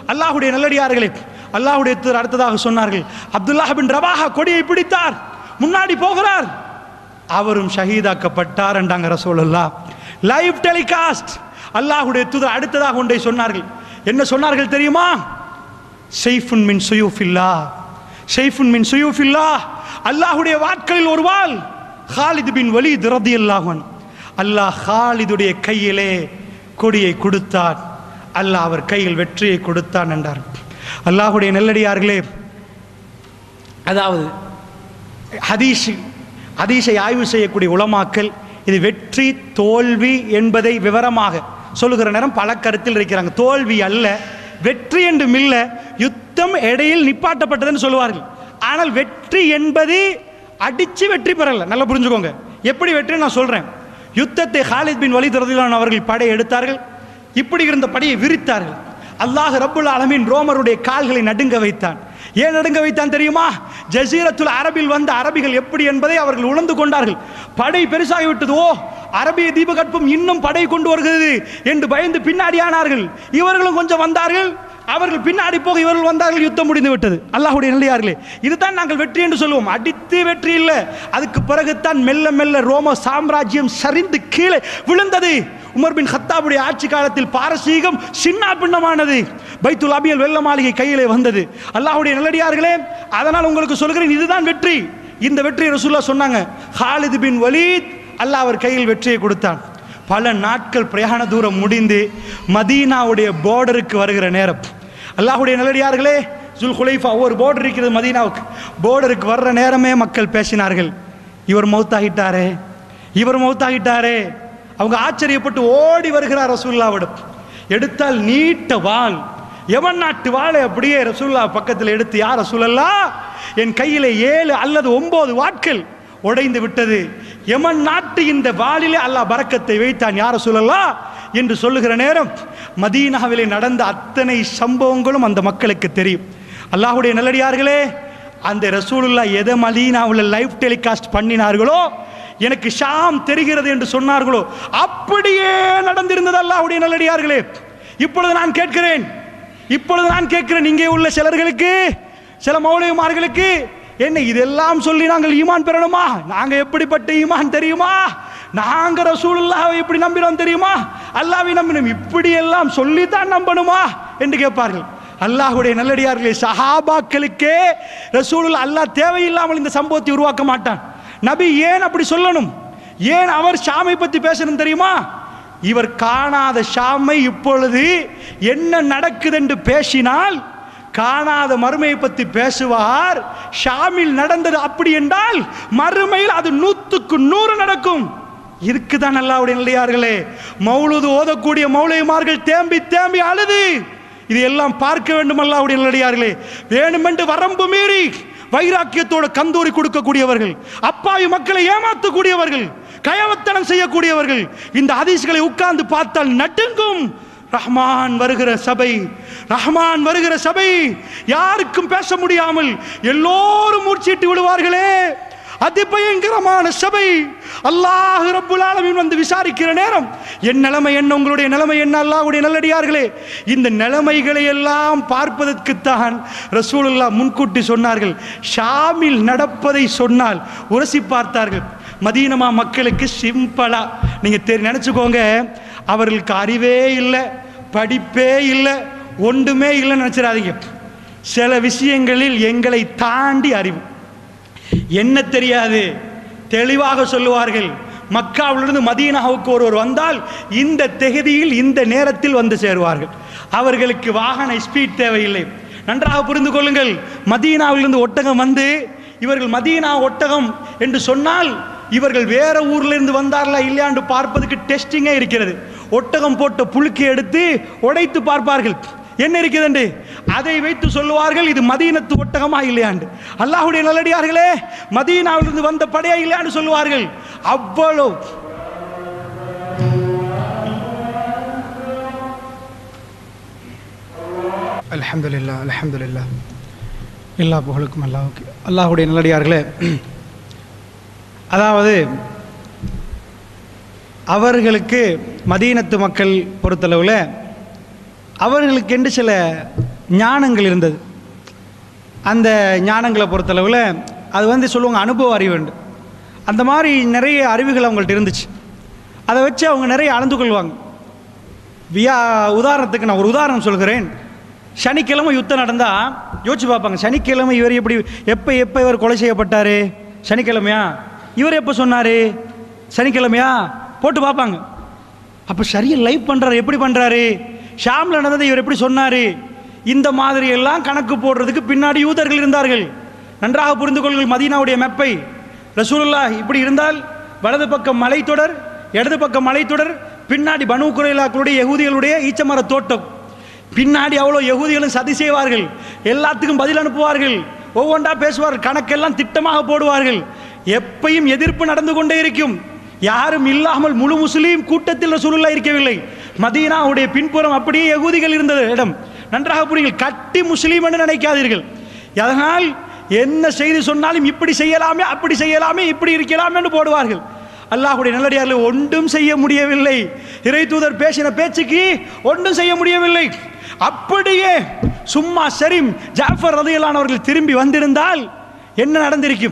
அல்லாஹ்வுடைய நல்லடியார்களே அல்லாஹ்வுடைய தூதர் அடுத்ததாக சொன்னார்கள் அப்துல்லாஹ் பின் ரவாஹா கொடியை பிடித்தார் முன்னாடி போகிறார் அவரும் ஷஹீதாக்கப்பட்டார் என்றாங்க ரசூலுல்லா லைவ் டெலிகாஸ்ட் அல்லாஹ்வுடைய தூதர் அடுத்ததாக ஒன்றை சொன்னார்கள் என்ன சொன்னார்கள் தெரியுமா ஷெய்ஃபுன் மின் சுயூஃபில்லா ஷெய்ஃபுன் மின் சுயூஃபில்லா அல்லாஹ்வுடைய வாட்களில் ஒரு வாள் ஹாலித் பின் வலீத் ரதியல்லாஹன் அல்லாஹ் ஹாலிதுடைய கையிலே கொடியை கொடுத்தார் அல்லாஹ் அவர் கையில் வெற்றியை கொடுத்தான் என்றார் அல்லாஹ்வுடைய நெல்லடியார்களே அதாவது ஹதீஷ் ஹதீஷை ஆய்வு செய்யக்கூடிய உலமாக்கள் இது வெற்றி தோல்வி என்பதை விவரமாக சொல்லுகிற நேரம் பல கருத்தில் இருக்கிறாங்க தோல்வி அல்ல வெற்றி என்றும் இல்ல யுத்தம் இடையில் நிப்பாட்டப்பட்டதுன்னு சொல்லுவார்கள் ஆனால் வெற்றி என்பது அடிச்சு வெற்றி பெறல நல்லா புரிஞ்சுக்கோங்க எப்படி வெற்றி நான் சொல்றேன் யுத்தத்தை ஹாலித் பின் வலி அவர்கள் படை எடுத்தார்கள் இப்படி இருந்த படையை விரித்தார்கள் அல்லாஹ் ரப்புல் ஆலமீன் ரோமருடைய கால்களை நடுங்க வைத்தான் ஏன் நடுங்க வைத்தான் தெரியுமா ஜசீரத்துல் அரபில் வந்த அரபிகள் எப்படி என்பதை அவர்கள் உணர்ந்து கொண்டார்கள் படை பெருசாகிவிட்டது ஓ அரபிய தீபகற்பம் இன்னும் படை கொண்டு வருகிறது என்று பயந்து பின்னாடி ஆனார்கள் இவர்களும் கொஞ்சம் வந்தார்கள் அவர்கள் பின்னாடி போக இவர்கள் வந்தார்கள் யுத்தம் முடிந்து விட்டது அல்லாஹ்வுடைய நல்லியார்களே இதுதான் நாங்கள் வெற்றி என்று சொல்லுவோம் அடித்து வெற்றி இல்லை அதுக்கு பிறகுதான் மெல்ல மெல்ல ரோம சாம்ராஜ்யம் சரிந்து கீழே விழுந்தது உமர் பின் ஹத்தாபுடைய ஆட்சி காலத்தில் பாரசீகம் சின்ன பின்னமானது பைத்துல் அபியல் வெள்ள மாளிகை கையிலே வந்தது அல்லாஹ்வுடைய நல்லடியார்களே அதனால் உங்களுக்கு சொல்கிறேன் இதுதான் வெற்றி இந்த வெற்றியை ரசூல்லா சொன்னாங்க ஹாலித் பின் வலீத் அல்லாஹ் அவர் கையில் வெற்றியை கொடுத்தான் பல நாட்கள் பிரயாண தூரம் முடிந்து மதீனாவுடைய பார்டருக்கு வருகிற நேரம் அல்லாஹ்வுடைய நல்லடியார்களே ஜுல் ஹுலைஃபா ஒரு பார்டர் இருக்கிறது மதீனாவுக்கு பார்டருக்கு வர்ற நேரமே மக்கள் பேசினார்கள் இவர் மௌத்தாகிட்டாரே இவர் மௌத்தாகிட்டாரே அவங்க ஆச்சரியப்பட்டு ஓடி வருகிறார் ரசூல்லாவிடம் எடுத்தால் நீட்ட வாள் எவன் நாட்டு வாளை அப்படியே ரசூல்லா பக்கத்தில் எடுத்து யார் ரசூலல்லா என் கையிலே ஏழு அல்லது ஒன்பது வாட்கள் உடைந்து விட்டது எமன் நாட்டு இந்த வாளிலே அல்லாஹ் பரக்கத்தை வைத்தான் யார சொல்லலா என்று சொல்லுகிற நேரம் மதீனாவிலே நடந்த அத்தனை சம்பவங்களும் அந்த மக்களுக்கு தெரியும் அல்லாஹ்வுடைய நல்லடியார்களே அந்த ரசூலுல்லா எதை மதீனாவில் லைவ் டெலிகாஸ்ட் பண்ணினார்களோ எனக்கு ஷாம் தெரிகிறது என்று சொன்னார்களோ அப்படியே நடந்திருந்தது அல்லாஹ்வுடைய நல்லடியார்களே இப்பொழுது நான் கேட்கிறேன் இப்பொழுது நான் கேட்கிறேன் இங்கே உள்ள சிலர்களுக்கு சில மௌலியமார்களுக்கு என்ன இதெல்லாம் சொல்லி நாங்கள் ஈமான் பெறணுமா நாங்க எப்படிப்பட்ட ஈமான் தெரியுமா நாங்க ரசூலுல்லாவை எப்படி நம்பினோம் தெரியுமா அல்லாவை நம்பினோம் இப்படி எல்லாம் சொல்லித்தான் நம்பணுமா என்று கேட்பார்கள் அல்லாஹ்வுடைய நல்லடியார்களே சஹாபாக்களுக்கே ரசூலுல்லா அல்லாஹ் தேவையில்லாமல் இந்த சம்பவத்தை உருவாக்க மாட்டான் நபி ஏன் அப்படி சொல்லணும் ஏன் அவர் ஷாமை பத்தி பேசணும் தெரியுமா இவர் காணாத ஷாமை இப்பொழுது என்ன நடக்குது என்று பேசினால் காணாத மறுமையை பற்றி பேசுவார் ஷாமில் நடந்தது அப்படி என்றால் மறுமையில் அது நூத்துக்கு நூறு நடக்கும் இருக்குதான் அல்லாவுடைய நல்லையார்களே மௌலுது ஓதக்கூடிய மௌலைமார்கள் தேம்பி தேம்பி அழுது இது எல்லாம் பார்க்க வேண்டும் அல்லாவுடைய நல்லடியார்களே வேணுமென்று வரம்பு மீறி வைராக்கியத்தோட கந்தூரி கொடுக்கக்கூடியவர்கள் அப்பாவி மக்களை ஏமாற்றக்கூடியவர்கள் கயவத்தனம் செய்யக்கூடியவர்கள் இந்த ஹதீஸ்களை உட்கார்ந்து பார்த்தால் நட்டுங்கும் ரஹ்மான் வருகிற சபை ரஹ்மான் வருகிற சபை யாருக்கும் பேச முடியாமல் எல்லோரும் மூர்ச்சிட்டு விடுவார்களே அதிபயங்கரமான சபை அல்லாஹ் ரப்புல் ஆலமீன் வந்து விசாரிக்கிற நேரம் என் நிலைமை என்ன உங்களுடைய நிலைமை என்ன அல்லாஹ்வுடைய நல்லடியார்களே இந்த நிலைமைகளை எல்லாம் பார்ப்பதற்குத்தான் ரசூலுல்லாஹ் முன்கூட்டி சொன்னார்கள் ஷாமில் நடப்பதை சொன்னால் உரசி பார்த்தார்கள் மதீனமா மக்களுக்கு சிம்பிளா நீங்க தெரி நினைச்சுக்கோங்க அவர்களுக்கு அறிவே இல்லை படிப்பே இல்லை ஒன்றுமே இல்லைன்னு நினைச்சிடாதீங்க சில விஷயங்களில் எங்களை தாண்டி அறிவு என்ன தெரியாது தெளிவாக சொல்லுவார்கள் மக்காவிலிருந்து மதீனாவுக்கு ஒருவர் வந்தால் இந்த தெகுதியில் இந்த நேரத்தில் வந்து சேருவார்கள் அவர்களுக்கு வாகன ஸ்பீட் தேவையில்லை நன்றாக புரிந்து கொள்ளுங்கள் மதீனாவிலிருந்து ஒட்டகம் வந்து இவர்கள் மதீனா ஒட்டகம் என்று சொன்னால் இவர்கள் வேற ஊர்ல இருந்து வந்தார்களா இல்லையாண்டு பார்ப்பதற்கு டெஸ்டிங்கே இருக்கிறது ஒட்டகம் போட்ட புழுக்கை எடுத்து உடைத்து பார்ப்பார்கள் என்ன இருக்கிறது அதை வைத்து சொல்லுவார்கள் இது மதீனத்து ஒட்டகமா இல்லையாண்டு அல்லாஹ்வுடைய நல்லடியார்களே மதீனாவிலிருந்து வந்த படையா இல்லையாண்டு சொல்லுவார்கள் அவ்வளவு அல்ஹம்துலில்லா அல்ஹம்துலில்லா எல்லா புகழுக்கும் அல்லாஹ்வுக்கு அல்லாஹ்வுடைய நல்லடியார்களே அதாவது அவர்களுக்கு மதீனத்து மக்கள் பொறுத்தளவில் அவர்களுக்கென்று சில ஞானங்கள் இருந்தது அந்த ஞானங்களை பொறுத்தளவில் அது வந்து சொல்லுவாங்க அனுபவ அறிவு உண்டு அந்த மாதிரி நிறைய அறிவுகள் அவங்கள்ட்ட இருந்துச்சு அதை வச்சு அவங்க நிறைய அளந்து கொள்வாங்க வியா உதாரணத்துக்கு நான் ஒரு உதாரணம் சொல்கிறேன் சனிக்கிழமை யுத்தம் நடந்தால் யோசிச்சு பார்ப்பாங்க சனிக்கிழமை இவர் எப்படி எப்போ எப்போ இவர் கொலை செய்யப்பட்டார் சனிக்கிழமையா இவர் எப்போ சொன்னார் சனிக்கிழமையா போட்டு பார்ப்பாங்க அப்போ சரியாக லைவ் பண்ணுறாரு எப்படி பண்ணுறாரு ஷாமில் நடந்ததை இவர் எப்படி சொன்னார் இந்த மாதிரி எல்லாம் கணக்கு போடுறதுக்கு பின்னாடி யூதர்கள் இருந்தார்கள் நன்றாக புரிந்து கொள்ளுங்கள் மதீனாவுடைய மெப்பை ரசூலுல்லா இப்படி இருந்தால் வலது பக்கம் மலைத்தொடர் இடது பக்கம் மலைத்தொடர் பின்னாடி பனு குறைலாக்களுடைய யகூதிகளுடைய ஈச்சமர தோட்டம் பின்னாடி அவ்வளோ யகூதிகளும் சதி செய்வார்கள் எல்லாத்துக்கும் பதில் அனுப்புவார்கள் ஒவ்வொன்றா பேசுவார்கள் கணக்கெல்லாம் திட்டமாக போடுவார்கள் எப்பையும் எதிர்ப்பு நடந்து கொண்டே இருக்கும் யாரும் இல்லாமல் முழு முஸ்லீம் கூட்டத்தில் ரசூலுல்லாஹ் இருக்கவில்லை மதீனாவுடைய பின்புறம் அப்படியே யகூதிகள் இருந்தது இடம் நன்றாக புரியுங்கள் கட்டி முஸ்லீம் என்று நினைக்காதீர்கள் அதனால் என்ன செய்தி சொன்னாலும் இப்படி செய்யலாமே அப்படி செய்யலாமே இப்படி இருக்கலாமே என்று போடுவார்கள் அல்லாஹ்வுடைய நல்லடியார்கள் ஒன்றும் செய்ய முடியவில்லை இறை தூதர் பேசின பேச்சுக்கு ஒன்றும் செய்ய முடியவில்லை அப்படியே சும்மா சரிம் ஜாஃபர் ரதியலானவர்கள் திரும்பி வந்திருந்தால் என்ன நடந்திருக்கும்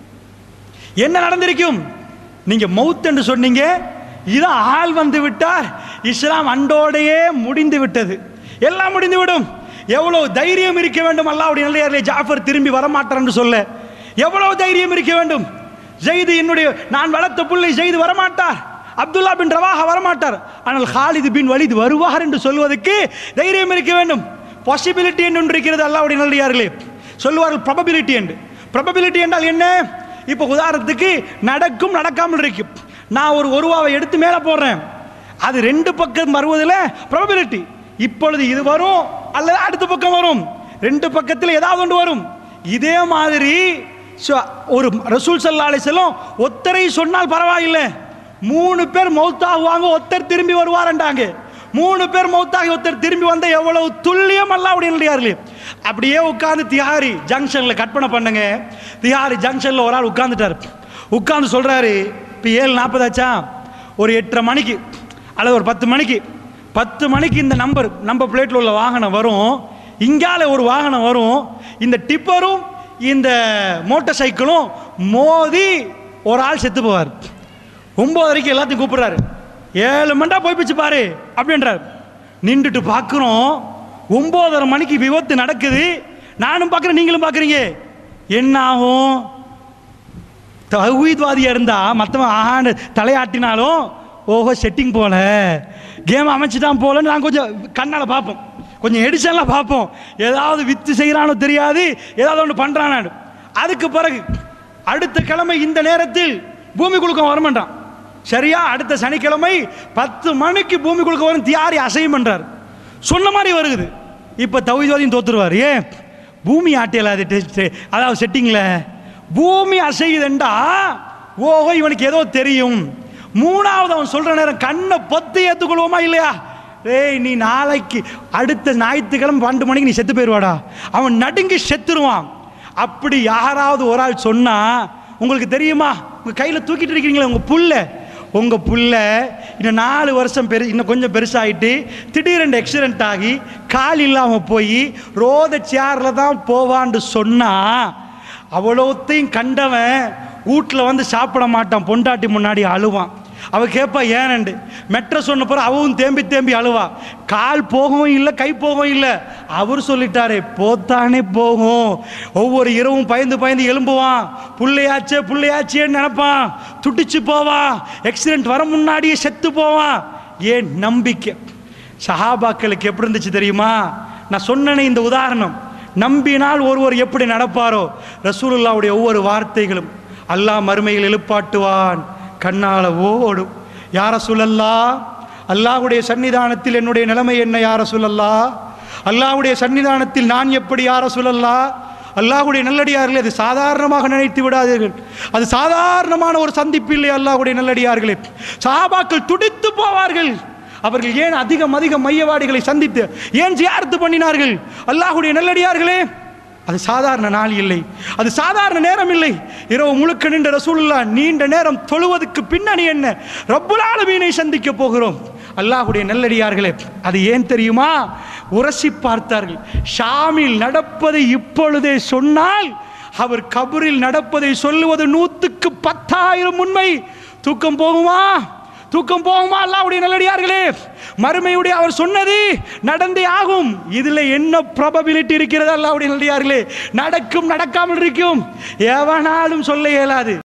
என்ன நடந்திருக்கும் நீங்க மவுத் என்று சொன்னீங்க இதான் ஆள் வந்து விட்டார் இஸ்லாம் அண்டோடையே முடிந்து விட்டது எல்லாம் முடிந்து விடும் எவ்வளவு தைரியம் இருக்க வேண்டும் அல்லாவுடைய நல்லையாரிலே ஜாஃபர் திரும்பி வரமாட்டார் என்று சொல்ல எவ்வளவு தைரியம் இருக்க வேண்டும் ஜெயிது என்னுடைய நான் வளர்த்த புள்ளை ஜெயிது வரமாட்டார் அப்துல்லா பின் ரவாஹா வரமாட்டார் ஆனால் ஹாலிது பின் வலிது வருவார் என்று சொல்வதற்கு தைரியம் இருக்க வேண்டும் பாசிபிலிட்டி என்று ஒன்று இருக்கிறது அல்லாவுடைய நல்லடியார்களே சொல்லுவார்கள் ப்ரபபிலிட்டி என்று ப்ரபபிலிட்டி என்றால் என்ன இப்போ உதாரணத்துக்கு நடக்கும் நடக்காமல் இருக்கும் நான் ஒரு ஒருவாவை எடுத்து மேலே போடுறேன் அது ரெண்டு பக்கம் வருவதில் ப்ரபபிலிட்டி இப்பொழுது இது வரும் அல்லது அடுத்த பக்கம் வரும் ரெண்டு பக்கத்தில் ஏதாவது ஒன்று வரும் இதே மாதிரி ச- ஒரு ரசூல் சல்லா அலிசல்லம் ஒத்தரை சொன்னால் பரவாயில்லை மூணு பேர் மௌத்தாகுவாங்க ஒருத்தர் திரும்பி வருவாரண்டாங்க மூணு பேர் மௌத்தாகி ஒருத்தர் திரும்பி வந்த எவ்வளவு துல்லியம் அல்ல அப்படின்னு அப்படியே உட்காந்து திஹாரி ஜங்ஷனில் கற்பனை பண்ணுங்க திஹாரி ஜங்ஷனில் ஒரு ஆள் உட்காந்துட்டார் உட்காந்து சொல்கிறாரு இப்போ ஏழு நாற்பதாச்சா ஒரு எட்டரை மணிக்கு அல்லது ஒரு பத்து மணிக்கு பத்து மணிக்கு இந்த நம்பர் நம்பர் பிளேட்டில் உள்ள வாகனம் வரும் இங்கால ஒரு வாகனம் வரும் இந்த டிப்பரும் இந்த மோட்டார் சைக்கிளும் மோதி ஒரு ஆள் செத்து போவார் ஒன்பதரைக்கு எல்லாத்தையும் கூப்பிடுறாரு ஏழு மண்டா போய் பிச்சு பாரு அப்படின்றார் நின்றுட்டு பார்க்குறோம் ஒம்போதரை மணிக்கு விபத்து நடக்குது நானும் பார்க்குறேன் நீங்களும் பார்க்குறீங்க என்ன ஆகும் தகுதிவாதியாக இருந்தால் மற்றவன் ஆண்டு தலையாட்டினாலும் ஓஹோ செட்டிங் போல கேம் அமைச்சிட்டான் போலன்னு நான் கொஞ்சம் கண்ணால் பார்ப்போம் கொஞ்சம் எடிஷன்லாம் பார்ப்போம் ஏதாவது வித்து செய்கிறானோ தெரியாது ஏதாவது ஒன்று பண்ணுறானான்னு அதுக்கு பிறகு அடுத்த கிழமை இந்த நேரத்தில் பூமி குலுக்கம் வரமாட்டான் சரியா அடுத்த சனிக்கிழமை பத்து மணிக்கு பூமி குலுக்கம் வரும் தியாரி அசையும் பண்றார் சொன்ன மாதிரி வருகுது இப்போ தவிஜோதியும் தோத்துருவார் ஏன் பூமி ஆட்டியல அது டெஸ்ட் அதாவது செட்டிங்கில் பூமி அசையுதுண்டா ஓஹோ இவனுக்கு ஏதோ தெரியும் மூணாவது அவன் சொல்ற நேரம் கண்ணை பொத்து ஏற்றுக்கொள்வோமா இல்லையா ஏய் நீ நாளைக்கு அடுத்த ஞாயிற்றுக்கிழமை பன்னெண்டு மணிக்கு நீ செத்து போயிடுவாடா அவன் நடுங்கி செத்துருவான் அப்படி யாராவது ஒரு ஆள் சொன்னா உங்களுக்கு தெரியுமா உங்க கையில் தூக்கிட்டு இருக்கீங்களே உங்க புல்ல உங்க புள்ள இன்னும் நாலு வருஷம் பெரு இன்னும் கொஞ்சம் பெருசாயிட்டு திடீரென்று ஆக்சிடென்ட் ஆகி கால் இல்லாமல் போய் ரோத சேரில் தான் போவான்னு சொன்னா அவ்வளோத்தையும் கண்டவன் வீட்டில் வந்து சாப்பிட மாட்டான் பொண்டாட்டி முன்னாடி அழுவான் அவ கேட்பா ஏனண்டு மெட்ர சொன்ன பிறகு அவவும் தேம்பி தேம்பி அழுவா கால் போகவும் இல்லை கை போகவும் இல்லை அவர் சொல்லிட்டாரே போத்தானே போகும் ஒவ்வொரு இரவும் பயந்து பயந்து எழும்புவான் புள்ளையாச்சே புள்ளையாச்சேன்னு நினைப்பான் துடிச்சு போவான் ஆக்சிடென்ட் வர முன்னாடியே செத்து போவான் ஏன் நம்பிக்கை சஹாபாக்களுக்கு எப்படி இருந்துச்சு தெரியுமா நான் சொன்னனே இந்த உதாரணம் நம்பினால் ஒருவர் எப்படி நடப்பாரோ ரசூலுல்லாவுடைய ஒவ்வொரு வார்த்தைகளும் அல்லாஹ் மறுமையில் எழுப்பாட்டுவான் கண்ணால ஓடும் யார சொல்லல்லா அல்லாஹ்வுடைய சன்னிதானத்தில் என்னுடைய நிலைமை என்ன யார சொல்லல்லா அல்லாஹ்வுடைய சன்னிதானத்தில் நான் எப்படி யார சொல்லல்லா அல்லாஹ்வுடைய நல்லடியார்களே அது சாதாரணமாக நினைத்து விடாதீர்கள் அது சாதாரணமான ஒரு சந்திப்பு இல்லை அல்லாஹ்வுடைய நல்லடியார்களே சஹாபாக்கள் துடித்து போவார்கள் அவர்கள் ஏன் அதிகம் அதிகம் மையவாடிகளை சந்தித்து ஏன் ஜியாரத்து பண்ணினார்கள் அல்லாஹ்வுடைய நல்லடியார்களே அது சாதாரண நாள் இல்லை அது சாதாரண நேரம் இல்லை இரவு முழுக்க நின்ற ரசூலுல்லா நீண்ட நேரம் தொழுவதற்கு பின்னணி என்ன ரப்புல் ஆலமீனை சந்திக்க போகிறோம் அல்லாஹுடைய நல்லடியார்களே அது ஏன் தெரியுமா உரசி பார்த்தார்கள் ஷாமில் நடப்பதை இப்பொழுதே சொன்னால் அவர் கபரில் நடப்பதை சொல்லுவது நூற்றுக்கு பத்தாயிரம் உண்மை தூக்கம் போகுமா தூக்கம் போகுமா அல்லாவுடைய நல்லடியார்களே மறுமையுடைய அவர் சொன்னது நடந்தே ஆகும் இதுல என்ன ப்ராபபிலிட்டி இருக்கிறது அல்லாவுடைய நல்லடியார்களே நடக்கும் நடக்காமல் இருக்கும் எவனாலும் சொல்ல இயலாது